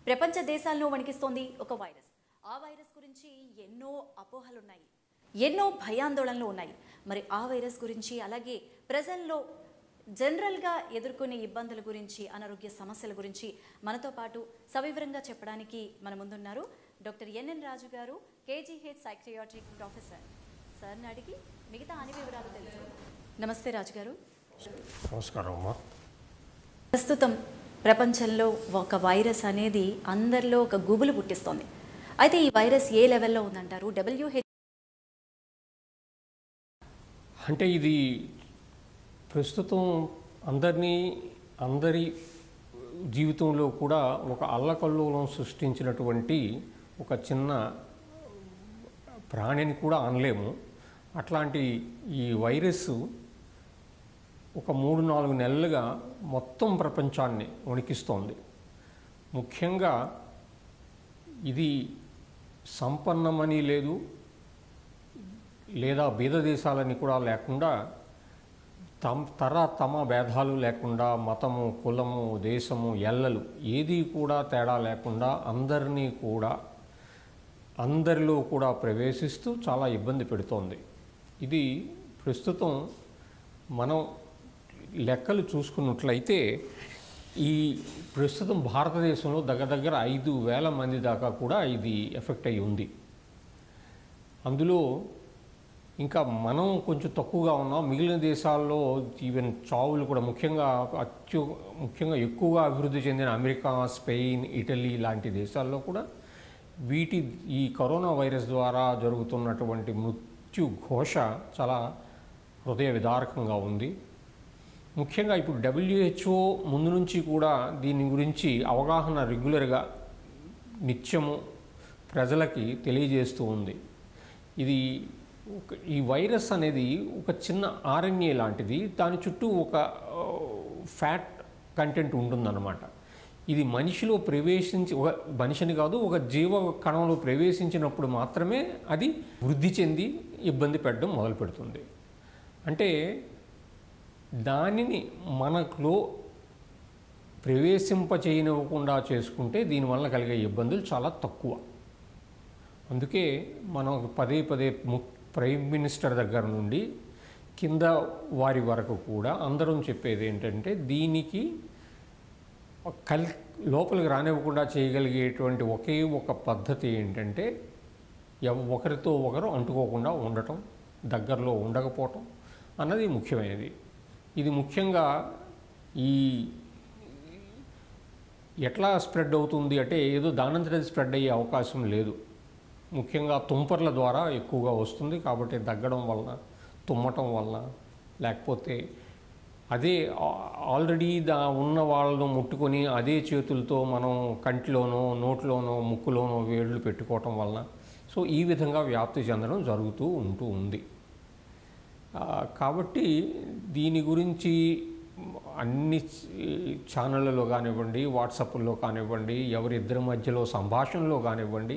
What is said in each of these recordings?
ప్రపంచ దేశాలను వణికిస్తోంది ఒక వైరస్ ఆ వైరస్ గురించి ఎన్నో అపోహలున్నాయి ఎన్నో భయాందోళనలు ఉన్నాయి మరి ఆ వైరస్ గురించి అలాగే ప్రజల్లో జనరల్గా ఎదుర్కొనే ఇబ్బందుల గురించి అనారోగ్య సమస్యల గురించి మనతో పాటు సవివరంగా చెప్పడానికి మన ముందున్నారు డాక్టర్ ఎన్ఎన్ రాజు గారు కేజీహెచ్ సైక్రియాట్రిక్ ప్రొఫెసర్ సార్ని అడిగి మిగతా అన్ని వివరాలు తెలుసు నమస్తే రాజు గారు నమస్కారం అమ్మా ప్రస్తుతం ప్రపంచంలో ఒక వైరస్ అనేది అందరిలో ఒక గుబులు పుట్టిస్తోంది అయితే ఈ వైరస్ ఏ లెవెల్లో ఉందంటారు డబ్ల్యూహెచ్ అంటే ఇది ప్రస్తుతం అందరినీ అందరి జీవితంలో కూడా ఒక అల్లకల్లోలం సృష్టించినటువంటి ఒక చిన్న ప్రాణిని కూడా అనలేము అట్లాంటి ఈ వైరస్ ఒక మూడు నాలుగు నెలలుగా మొత్తం ప్రపంచాన్ని వణికిస్తోంది ముఖ్యంగా ఇది సంపన్నమని లేదు లేదా బీద దేశాలని కూడా లేకుండా తమ తర తమ భేదాలు లేకుండా మతము కులము దేశము ఎల్లలు ఏది కూడా తేడా లేకుండా అందరినీ కూడా అందరిలో కూడా ప్రవేశిస్తూ చాలా ఇబ్బంది పెడుతోంది ఇది ప్రస్తుతం మనం లెక్కలు చూసుకున్నట్లయితే ఈ ప్రస్తుతం భారతదేశంలో దగ్గర దగ్గర ఐదు వేల మంది దాకా కూడా ఇది ఎఫెక్ట్ అయి ఉంది అందులో ఇంకా మనం కొంచెం తక్కువగా ఉన్నాం మిగిలిన దేశాల్లో ఈవెన్ చావులు కూడా ముఖ్యంగా అత్యు ముఖ్యంగా ఎక్కువగా అభివృద్ధి చెందిన అమెరికా స్పెయిన్ ఇటలీ లాంటి దేశాల్లో కూడా వీటి ఈ కరోనా వైరస్ ద్వారా జరుగుతున్నటువంటి మృత్యు ఘోష చాలా హృదయ విదారకంగా ఉంది ముఖ్యంగా ఇప్పుడు డబ్ల్యూహెచ్ఓ ముందు నుంచి కూడా దీని గురించి అవగాహన రెగ్యులర్గా నిత్యము ప్రజలకి తెలియజేస్తూ ఉంది ఇది ఒక ఈ వైరస్ అనేది ఒక చిన్న ఆర్ఎన్ఏ లాంటిది దాని చుట్టూ ఒక ఆ, ఫ్యాట్ కంటెంట్ ఉంటుందన్నమాట ఇది మనిషిలో ప్రవేశించి ఒక మనిషిని కాదు ఒక జీవ కణంలో ప్రవేశించినప్పుడు మాత్రమే అది వృద్ధి చెంది ఇబ్బంది పెట్టడం మొదలు పెడుతుంది అంటే దానిని మనలో ప్రవేశింపచేయనివ్వకుండా చేసుకుంటే దీనివల్ల కలిగే ఇబ్బందులు చాలా తక్కువ అందుకే మనం పదే పదే ము- ప్రైమ్ మినిస్టర్ దగ్గర నుండి కింద వారి వరకు కూడా అందరం చెప్పేది ఏంటంటే దీనికి కల్ లోపలికి రానివ్వకుండా చేయగలిగేటువంటి ఒకే ఒక పద్ధతి ఏంటంటే ఎవ- ఒకరితో ఒకరు అంటుకోకుండా ఉండటం దగ్గరలో ఉండకపోవటం అన్నది ముఖ్యమైనది ఇది ముఖ్యంగా ఈ ఎట్లా స్ప్రెడ్ అవుతుంది అంటే ఏదో దానంతటి స్ప్రెడ్ అయ్యే అవకాశం లేదు ముఖ్యంగా తుంపర్ల ద్వారా ఎక్కువగా వస్తుంది కాబట్టి దగ్గడం వలన తుమ్మటం వలన లేకపోతే అదే ఆ- ఆల్రెడీ దా ఉన్న వాళ్ళను ముట్టుకొని అదే చేతులతో మనం కంటిలోనో నోట్లోనో ముక్కులోనో వేళ్ళు పెట్టుకోవటం వలన సో ఈ విధంగా వ్యాప్తి చెందడం జరుగుతూ ఉంటూ ఉంది ఆ, కాబట్టి దీని గురించి అన్ని ఛానళ్ళలో కానివ్వండి వాట్సాప్లో కానివ్వండి ఎవరిద్దరి మధ్యలో సంభాషణలో కానివ్వండి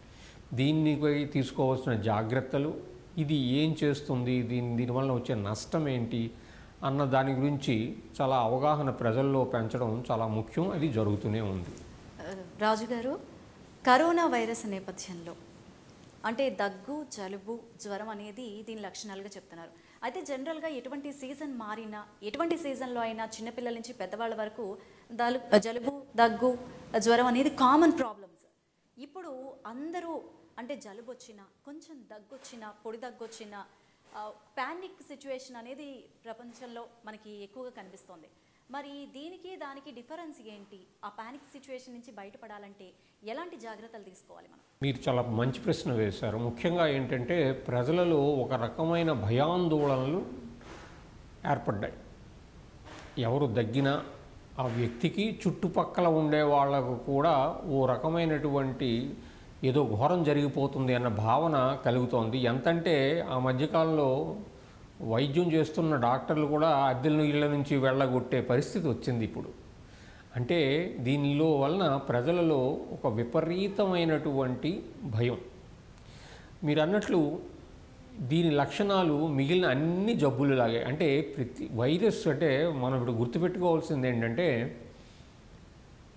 దీనిపై తీసుకోవాల్సిన జాగ్రత్తలు ఇది ఏం చేస్తుంది దీని దీనివల్ల వచ్చే నష్టం ఏంటి అన్న దాని గురించి చాలా అవగాహన ప్రజల్లో పెంచడం చాలా ముఖ్యం అది జరుగుతూనే ఉంది రాజు గారు కరోనా వైరస్ నేపథ్యంలో అంటే దగ్గు జలుబు జ్వరం అనేది దీని లక్షణాలుగా చెప్తున్నారు అయితే జనరల్గా ఎటువంటి సీజన్ మారినా ఎటువంటి సీజన్లో అయినా చిన్నపిల్లల నుంచి పెద్దవాళ్ళ వరకు దలు జలుబు దగ్గు జ్వరం అనేది కామన్ ప్రాబ్లమ్స్ ఇప్పుడు అందరూ అంటే జలుబు వచ్చినా కొంచెం దగ్గు వచ్చినా పొడి దగ్గు వచ్చినా ప్యానిక్ సిచ్యువేషన్ అనేది ప్రపంచంలో మనకి ఎక్కువగా కనిపిస్తోంది మరి దీనికి దానికి డిఫరెన్స్ ఏంటి ఆ పానిక్ సిచ్యువేషన్ నుంచి బయటపడాలంటే ఎలాంటి జాగ్రత్తలు తీసుకోవాలి మనం మీరు చాలా మంచి ప్రశ్న వేశారు ముఖ్యంగా ఏంటంటే ప్రజలలో ఒక రకమైన భయాందోళనలు ఏర్పడ్డాయి ఎవరు దగ్గినా ఆ వ్యక్తికి చుట్టుపక్కల ఉండే వాళ్ళకు కూడా ఓ రకమైనటువంటి ఏదో ఘోరం జరిగిపోతుంది అన్న భావన కలుగుతోంది ఎంతంటే ఆ మధ్యకాలంలో వైద్యం చేస్తున్న డాక్టర్లు కూడా అద్దెల ఇళ్ళ నుంచి వెళ్ళగొట్టే పరిస్థితి వచ్చింది ఇప్పుడు అంటే దీనిలో వలన ప్రజలలో ఒక విపరీతమైనటువంటి భయం మీరు అన్నట్లు దీని లక్షణాలు మిగిలిన అన్ని జబ్బులలాగే అంటే ప్రతి వైరస్ అంటే మనం ఇప్పుడు గుర్తుపెట్టుకోవాల్సింది ఏంటంటే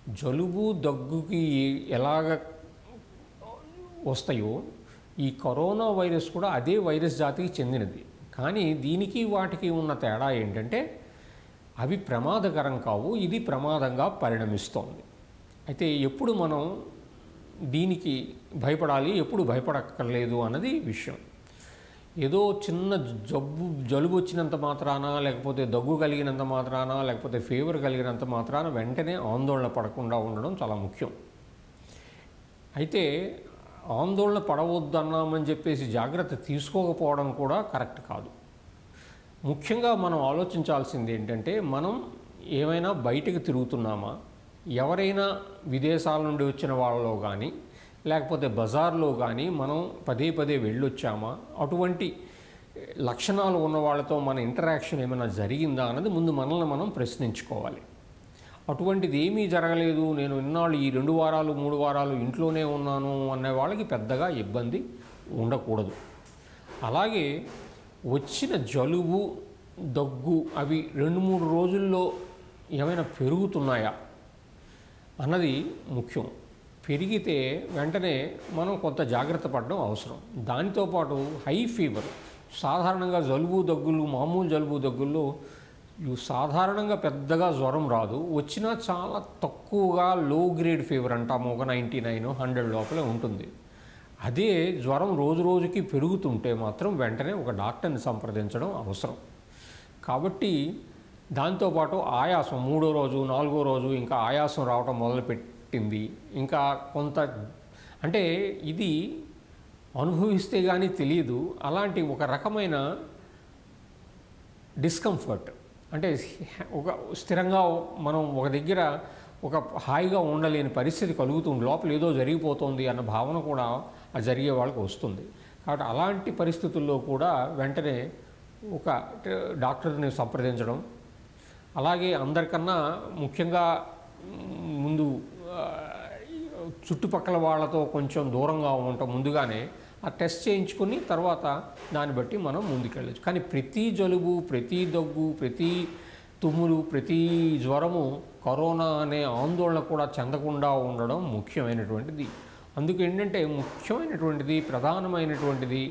జలుబు దగ్గుకి ఎలాగ వస్తాయో ఈ కరోనా వైరస్ కూడా అదే వైరస్ జాతికి చెందినది కానీ దీనికి వాటికి ఉన్న తేడా ఏంటంటే అవి ప్రమాదకరం కావు ఇది ప్రమాదంగా పరిణమిస్తోంది అయితే ఎప్పుడు మనం దీనికి భయపడాలి ఎప్పుడు భయపడక్కర్లేదు అన్నది విషయం ఏదో చిన్న జబ్బు జలుబు వచ్చినంత మాత్రాన లేకపోతే దగ్గు కలిగినంత మాత్రాన లేకపోతే ఫీవర్ కలిగినంత మాత్రాన వెంటనే ఆందోళన పడకుండా ఉండడం చాలా ముఖ్యం అయితే ఆందోళన పడవద్దన్నామని చెప్పేసి జాగ్రత్త తీసుకోకపోవడం కూడా కరెక్ట్ కాదు ముఖ్యంగా మనం ఆలోచించాల్సింది ఏంటంటే మనం ఏమైనా బయటకు తిరుగుతున్నామా ఎవరైనా విదేశాల నుండి వచ్చిన వాళ్ళలో కానీ లేకపోతే బజార్లో కానీ మనం పదే పదే వెళ్ళొచ్చామా అటువంటి లక్షణాలు ఉన్న వాళ్ళతో మన ఇంటరాక్షన్ ఏమైనా జరిగిందా అన్నది ముందు మనల్ని మనం ప్రశ్నించుకోవాలి అటువంటిది ఏమీ జరగలేదు నేను ఇన్నాళ్ళు ఈ రెండు వారాలు మూడు వారాలు ఇంట్లోనే ఉన్నాను అనే వాళ్ళకి పెద్దగా ఇబ్బంది ఉండకూడదు అలాగే వచ్చిన జలుబు దగ్గు అవి రెండు మూడు రోజుల్లో ఏమైనా పెరుగుతున్నాయా అన్నది ముఖ్యం పెరిగితే వెంటనే మనం కొంత జాగ్రత్త పడడం అవసరం దానితో పాటు హై ఫీవర్ సాధారణంగా జలుబు దగ్గులు మామూలు జలుబు దగ్గుల్లో ఇవి సాధారణంగా పెద్దగా జ్వరం రాదు వచ్చినా చాలా తక్కువగా లో గ్రేడ్ ఫీవర్ అంటాము ఒక నైంటీ నైన్ హండ్రెడ్ లోపలే ఉంటుంది అదే జ్వరం రోజు రోజుకి పెరుగుతుంటే మాత్రం వెంటనే ఒక డాక్టర్ని సంప్రదించడం అవసరం కాబట్టి దాంతోపాటు ఆయాసం మూడో రోజు నాలుగో రోజు ఇంకా ఆయాసం రావటం మొదలుపెట్టింది ఇంకా కొంత అంటే ఇది అనుభవిస్తే కానీ తెలియదు అలాంటి ఒక రకమైన డిస్కంఫర్ట్ అంటే ఒక స్థిరంగా మనం ఒక దగ్గర ఒక హాయిగా ఉండలేని పరిస్థితి కలుగుతుంది లోపల ఏదో జరిగిపోతుంది అన్న భావన కూడా ఆ జరిగే వాళ్ళకి వస్తుంది కాబట్టి అలాంటి పరిస్థితుల్లో కూడా వెంటనే ఒక డాక్టర్ని సంప్రదించడం అలాగే అందరికన్నా ముఖ్యంగా మ్, ముందు ఆ, చుట్టుపక్కల వాళ్ళతో కొంచెం దూరంగా ఉండటం ముందుగానే ఆ టెస్ట్ చేయించుకుని తర్వాత దాన్ని బట్టి మనం ముందుకెళ్ళచ్చు కానీ ప్రతి జలుబు ప్రతి దగ్గు ప్రతి తుమ్ములు ప్రతి జ్వరము కరోనా అనే ఆందోళన కూడా చెందకుండా ఉండడం ముఖ్యమైనటువంటిది అందుకు ఏంటంటే ముఖ్యమైనటువంటిది ప్రధానమైనటువంటిది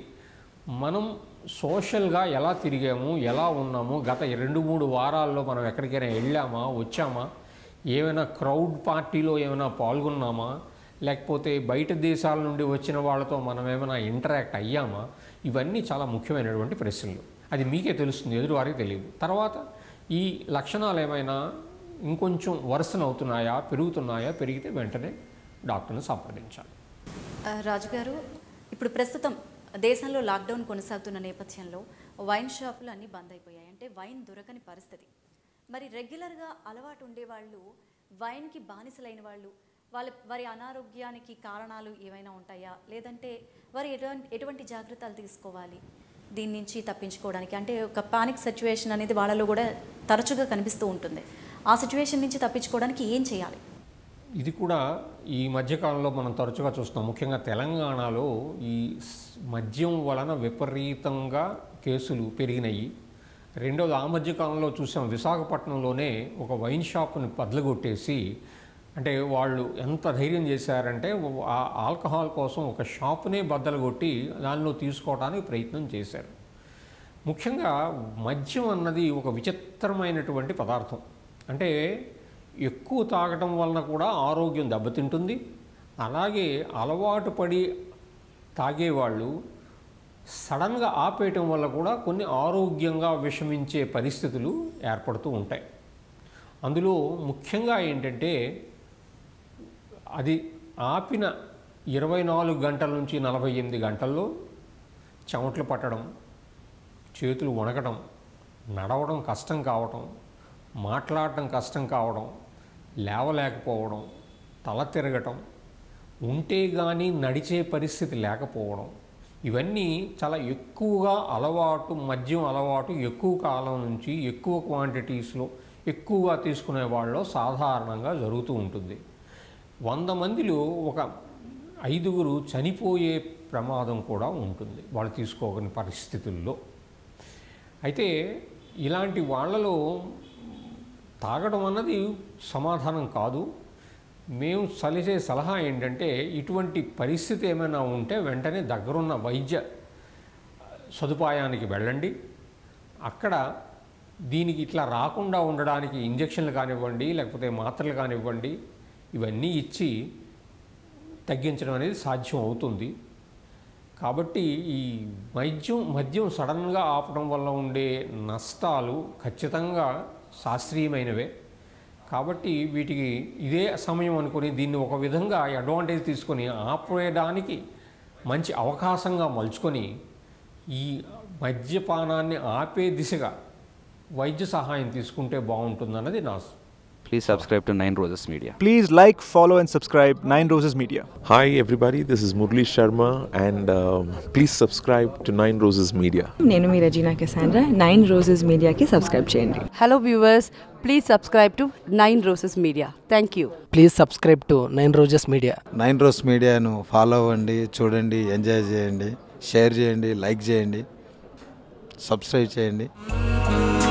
మనం సోషల్గా ఎలా తిరిగాము ఎలా ఉన్నాము గత రెండు మూడు వారాల్లో మనం ఎక్కడికైనా వెళ్ళామా వచ్చామా ఏమైనా క్రౌడ్ పార్టీలో ఏమైనా పాల్గొన్నామా లేకపోతే బయట దేశాల నుండి వచ్చిన వాళ్ళతో మనం ఏమైనా ఇంటరాక్ట్ అయ్యామా ఇవన్నీ చాలా ముఖ్యమైనటువంటి ప్రశ్నలు అది మీకే తెలుస్తుంది ఎదురువారికి తెలియదు తర్వాత ఈ లక్షణాలు ఏమైనా ఇంకొంచెం వరుసన అవుతున్నాయా పెరుగుతున్నాయా పెరిగితే వెంటనే డాక్టర్ని సంప్రదించాలి ఆ, రాజు గారు ఇప్పుడు ప్రస్తుతం దేశంలో లాక్డౌన్ కొనసాగుతున్న నేపథ్యంలో వైన్ షాపులు అన్నీ బంద్ అయిపోయాయి అంటే వైన్ దొరకని పరిస్థితి మరి రెగ్యులర్గా అలవాటు ఉండేవాళ్ళు వైన్కి బానిసలైన వాళ్ళు వాళ్ళ వారి అనారోగ్యానికి కారణాలు ఏమైనా ఉంటాయా లేదంటే వారు ఎటువంటి ఎటువంటి జాగ్రత్తలు తీసుకోవాలి దీని నుంచి తప్పించుకోవడానికి అంటే ఒక పానిక్ సిచ్యువేషన్ అనేది వాళ్ళలో కూడా తరచుగా కనిపిస్తూ ఉంటుంది ఆ సిచ్యువేషన్ నుంచి తప్పించుకోవడానికి ఏం చేయాలి ఇది కూడా ఈ మధ్యకాలంలో మనం తరచుగా చూస్తున్నాం ముఖ్యంగా తెలంగాణలో ఈ స్- మద్యం వలన విపరీతంగా కేసులు పెరిగినాయి రెండోది ఆ మధ్యకాలంలో చూసాం విశాఖపట్నంలోనే ఒక వైన్ షాప్ని బద్దలుగొట్టేసి అంటే వాళ్ళు ఎంత ధైర్యం చేశారంటే ఆ ఆల్కహాల్ కోసం ఒక షాప్నే బద్దలు కొట్టి దానిలో తీసుకోవడానికి ప్రయత్నం చేశారు ముఖ్యంగా మద్యం అన్నది ఒక విచిత్రమైనటువంటి పదార్థం అంటే ఎక్కువ తాగటం వలన కూడా ఆరోగ్యం దెబ్బతింటుంది అలాగే అలవాటు పడి తాగేవాళ్ళు సడన్గా ఆపేయటం వల్ల కూడా కొన్ని ఆరోగ్యంగా విషమించే పరిస్థితులు ఏర్పడుతూ ఉంటాయి అందులో ముఖ్యంగా ఏంటంటే అది ఆపిన ఇరవై నాలుగు గంటల నుంచి నలభై ఎనిమిది గంటల్లో చెమటలు పట్టడం చేతులు వణకడం నడవడం కష్టం కావడం మాట్లాడటం కష్టం కావడం లేవలేకపోవడం తల తిరగటం ఉంటే కానీ నడిచే పరిస్థితి లేకపోవడం ఇవన్నీ చాలా ఎక్కువగా అలవాటు మద్యం అలవాటు ఎక్కువ కాలం నుంచి ఎక్కువ క్వాంటిటీస్లో ఎక్కువగా తీసుకునే వాళ్ళలో సాధారణంగా జరుగుతూ ఉంటుంది వంద మందిలో ఒక ఐదుగురు చనిపోయే ప్రమాదం కూడా ఉంటుంది వాళ్ళు తీసుకోని పరిస్థితుల్లో అయితే ఇలాంటి వాళ్ళలో తాగడం అన్నది సమాధానం కాదు మేము సలిసే సలహా ఏంటంటే ఇటువంటి పరిస్థితి ఏమైనా ఉంటే వెంటనే దగ్గరున్న వైద్య సదుపాయానికి వెళ్ళండి అక్కడ దీనికి ఇట్లా రాకుండా ఉండడానికి ఇంజక్షన్లు కానివ్వండి లేకపోతే మాత్రలు కానివ్వండి ఇవన్నీ ఇచ్చి తగ్గించడం అనేది సాధ్యం అవుతుంది కాబట్టి ఈ వైద్యం మద్యం సడన్గా ఆపడం వల్ల ఉండే నష్టాలు ఖచ్చితంగా శాస్త్రీయమైనవే కాబట్టి వీటికి ఇదే సమయం అనుకొని దీన్ని ఒక విధంగా అడ్వాంటేజ్ తీసుకొని ఆపేయడానికి మంచి అవకాశంగా మలుచుకొని ఈ మద్యపానాన్ని ఆపే దిశగా వైద్య సహాయం తీసుకుంటే బాగుంటుందన్నది నా Please subscribe to Nine Roses Media. Please like, follow, and subscribe Nine Roses Media. Hi, everybody. This is Murli Sharma, and um, please subscribe to Nine Roses Media. నేను మీ రజీనా కెసాండ్రా నైన్ రోజెస్ మీడియాకి subscribe చేయండి Hello viewers, please subscribe to Nine Roses Media. Thank you. Please subscribe to nine roses media nine roses మీడియాను follow అవ్వండి చూడండి enjoy చేయండి share చేయండి like చేయండి సబ్స్క్రైబ్ చేయండి